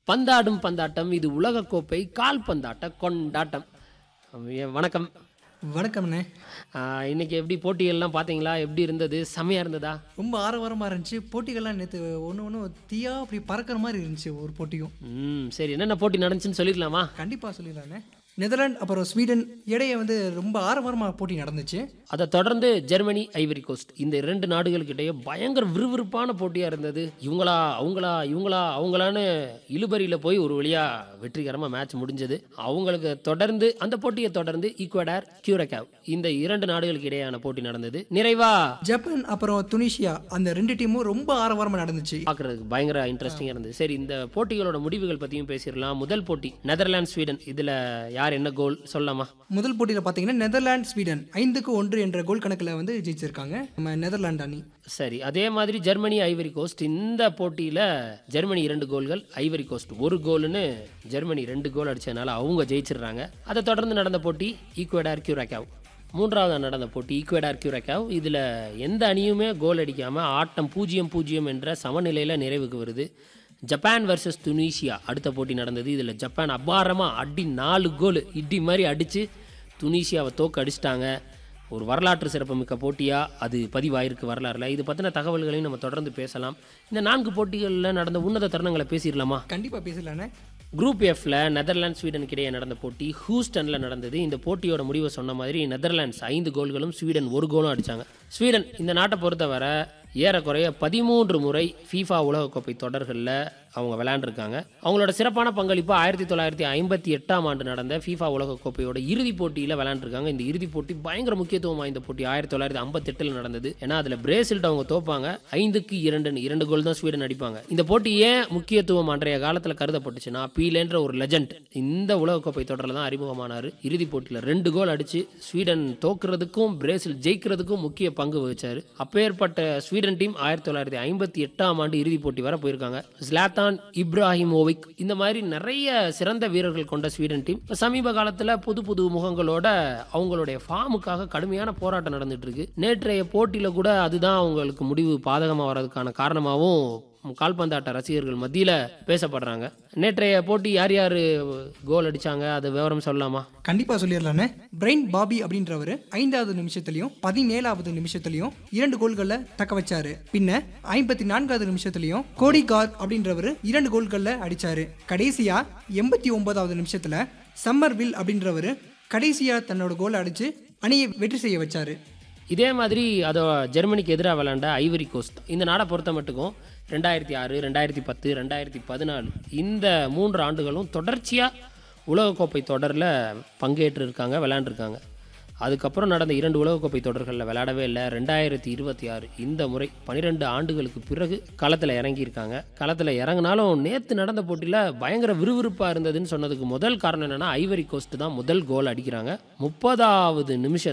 பந்தாடும் பந்தாட்டம் இது உலகக்கோப்பை கால்பந்தாட்ட கொண்டாட்டம் ஐயா, வணக்கம் வணக்கம்ண்ணே ஆ, இன்னைக்கு எப்படி போட்டிகள்லாம் பார்த்தீங்களா எப்படி இருந்தது செமையா இருந்ததா ரொம்ப ஆரவாரமாக இருந்துச்சு போட்டிகள்லாம் நேற்று ஒன்று ஒன்று தீயா அப்படி பறக்கிற மாதிரி இருந்துச்சு ஒரு போட்டியும் ம் சரி என்னென்ன போட்டி நடந்துச்சுன்னு சொல்லிடலாமா கண்டிப்பாக சொல்லிடலாண்ணே நெதர்லாந்து அப்புறம் ஸ்வீடன் இடையே வந்து ரொம்ப ஆரவாரமாக போட்டி நடந்துச்சு அதை தொடர்ந்து ஜெர்மனி ஐவரி கோஸ்ட் இந்த இரண்டு நாடுகளுக்கிடையே பயங்கர விறுவிறுப்பான போட்டியாக இருந்தது இவங்களா அவங்களா இவங்களா அவங்களான்னு இழுபறியில் போய் ஒரு வழியாக வெற்றிகரமாக மேட்ச் முடிஞ்சது அவங்களுக்கு தொடர்ந்து அந்த போட்டியை தொடர்ந்து ஈக்குவடார் கியூரகாவ் இந்த இரண்டு நாடுகளுக்கு இடையேயான போட்டி நடந்தது நிறைவா ஜப்பான் அப்புறம் துனிஷியா அந்த ரெண்டு டீமும் ரொம்ப ஆரவாரமாக நடந்துச்சு பார்க்கறதுக்கு பயங்கர இன்ட்ரெஸ்டிங்காக இருந்தது சரி இந்த போட்டிகளோட முடிவுகள் பற்றியும் பேசிடலாம் முதல் போட்டி நெதர்லாந்து ஸ்வீடன் இதில் யார் என்ன கோல் சொல்லலாமா முதல் போட்டியில் பார்த்தீங்கன்னா நெதர்லாந்து ஸ்வீடன் ஐந்துக்கு ஒன்று என்ற கோல் கணக்கில் வந்து ஜெயிச்சிருக்காங்க நம்ம நெதர்லாந்து அணி சரி அதே மாதிரி ஜெர்மனி ஐவரி கோஸ்ட் இந்த போட்டியில் ஜெர்மனி இரண்டு கோல்கள் ஐவரி கோஸ்ட் ஒரு கோல்னு ஜெர்மனி ரெண்டு கோல் அடிச்சதுனால அவங்க ஜெயிச்சிடுறாங்க அதை தொடர்ந்து நடந்த போட்டி ஈக்குவடார் கியூரக்காவ் மூன்றாவது நடந்த போட்டி ஈக்குவடார் கியூரக்காவ் இதில் எந்த அணியுமே கோல் அடிக்காமல் ஆட்டம் பூஜ்ஜியம் பூஜ்ஜியம் என்ற சமநிலையில் நிறைவுக்கு வருது ஜப்பான் வர்சஸ் துனிஷியா அடுத்த போட்டி நடந்தது இதில் ஜப்பான் அபாரமாக அடி நாலு கோல் இடி மாதிரி அடித்து துனிஷியாவை தோக்க அடிச்சிட்டாங்க ஒரு வரலாற்று சிறப்புமிக்க போட்டியாக அது பதிவாயிருக்கு வரலாறுல இது பற்றின தகவல்களையும் நம்ம தொடர்ந்து பேசலாம் இந்த நான்கு போட்டிகளில் நடந்த உன்னத தருணங்களை பேசிடலாமா கண்டிப்பாக பேசலாண்ணே குரூப் எஃப்ல நெதர்லாந்து ஸ்வீடனுக்கு இடையே நடந்த போட்டி ஹூஸ்டனில் நடந்தது இந்த போட்டியோட முடிவை சொன்ன மாதிரி நெதர்லாண்ட்ஸ் ஐந்து கோல்களும் ஸ்வீடன் ஒரு கோலும் அடிச்சாங்க ஸ்வீடன் இந்த நாட்டை பொறுத்தவரை ஏறக்குறைய பதிமூன்று முறை ஃபீஃபா உலகக்கோப்பை தொடர்களில் அவங்க விளையாண்டுருக்காங்க அவங்களோட சிறப்பான பங்களிப்பு ஆயிரத்தி தொள்ளாயிரத்தி ஐம்பத்தி எட்டாம் ஆண்டு நடந்த ஃபீஃபா உலகக்கோப்பையோட இறுதிப் போட்டியில் விளையாண்டுருக்காங்க இந்த இறுதிப் போட்டி பயங்கர முக்கியத்துவம் வாய்ந்த போட்டி ஆயிரத்தி தொள்ளாயிரத்தி ஐம்பத்தெட்டில் நடந்தது ஏன்னா அதில் பிரேசில்ட்ட அவங்க தோப்பாங்க ஐந்துக்கு இரண்டு இரண்டு கோல் தான் ஸ்வீடன் அடிப்பாங்க இந்த போட்டி ஏன் முக்கியத்துவம் அன்றைய காலத்தில் கருதப்பட்டுச்சுன்னா பீலேன்ற ஒரு லெஜண்ட் இந்த உலகக்கோப்பை தொடரில் தான் அறிமுகமானார் இறுதிப் போட்டியில் ரெண்டு கோல் அடிச்சு ஸ்வீடன் தோக்குறதுக்கும் பிரேசில் ஜெயிக்கிறதுக்கும் முக்கிய பங்கு வகிச்சாரு அப்பேற்பட்ட ஸ்வீடன் டீம் ஆயிரத்தி தொள்ளாயிரத்தி ஐம்பத்தி எட்டாம் ஆண்டு இறுதிப் போட்டி வரை போயிருக்காங்க ஸ்லாத்தான் இப்ராஹிமோவிக் இந்த மாதிரி நிறைய சிறந்த வீரர்கள் கொண்ட ஸ்வீடன் டீம் இப்ப சமீப காலத்தில் புது புது முகங்களோட அவங்களுடைய ஃபார்முக்காக கடுமையான போராட்டம் நடந்துட்டு இருக்கு நேற்றைய போட்டியில கூட அதுதான் அவங்களுக்கு முடிவு பாதகமாக வர்றதுக்கான காரணமாகவும் கால்பந்தாட்ட ரசிகர்கள் மத்தியில் பேசப்படுறாங்க நேற்றைய போட்டி யார் யார் கோல் அடிச்சாங்க அது விவரம் சொல்லலாமா கண்டிப்பாக சொல்லிடலாண்ணே பிரைன் பாபி அப்படின்றவர் ஐந்தாவது நிமிஷத்துலையும் பதினேழாவது நிமிஷத்துலையும் இரண்டு கோல்களை தக்க வச்சாரு பின்ன ஐம்பத்தி நான்காவது நிமிஷத்துலையும் கோடி கார்க் அப்படின்றவர் இரண்டு கோல்களில் அடிச்சாரு கடைசியா எண்பத்தி ஒன்பதாவது நிமிஷத்துல சம்மர்வில் அப்படின்றவர் கடைசியா தன்னோட கோலை அடிச்சு அணியை வெற்றி செய்ய வச்சாரு இதே மாதிரி அதோ ஜெர்மனிக்கு எதிராக விளையாண்ட ஐவரி கோஸ்ட் இந்த நாடை பொறுத்த மட்டுக்கும் ரெண்டாயிரத்தி ஆறு ரெண்டாயிரத்தி பத்து ரெண்டாயிரத்தி பதினாலு இந்த மூன்று ஆண்டுகளும் தொடர்ச்சியாக உலகக்கோப்பை தொடரில் பங்கேற்று இருக்காங்க விளையாண்டுருக்காங்க அதுக்கப்புறம் நடந்த இரண்டு உலகக்கோப்பை தொடர்களில் விளையாடவே இல்லை ரெண்டாயிரத்தி இருபத்தி ஆறு இந்த முறை பன்னிரெண்டு ஆண்டுகளுக்கு பிறகு களத்தில் இறங்கியிருக்காங்க களத்தில் இறங்கினாலும் நேற்று நடந்த போட்டியில் பயங்கர விறுவிறுப்பாக இருந்ததுன்னு சொன்னதுக்கு முதல் காரணம் என்னென்னா ஐவரி கோஸ்ட் தான் முதல் கோல் அடிக்கிறாங்க முப்பதாவது நிமிஷம்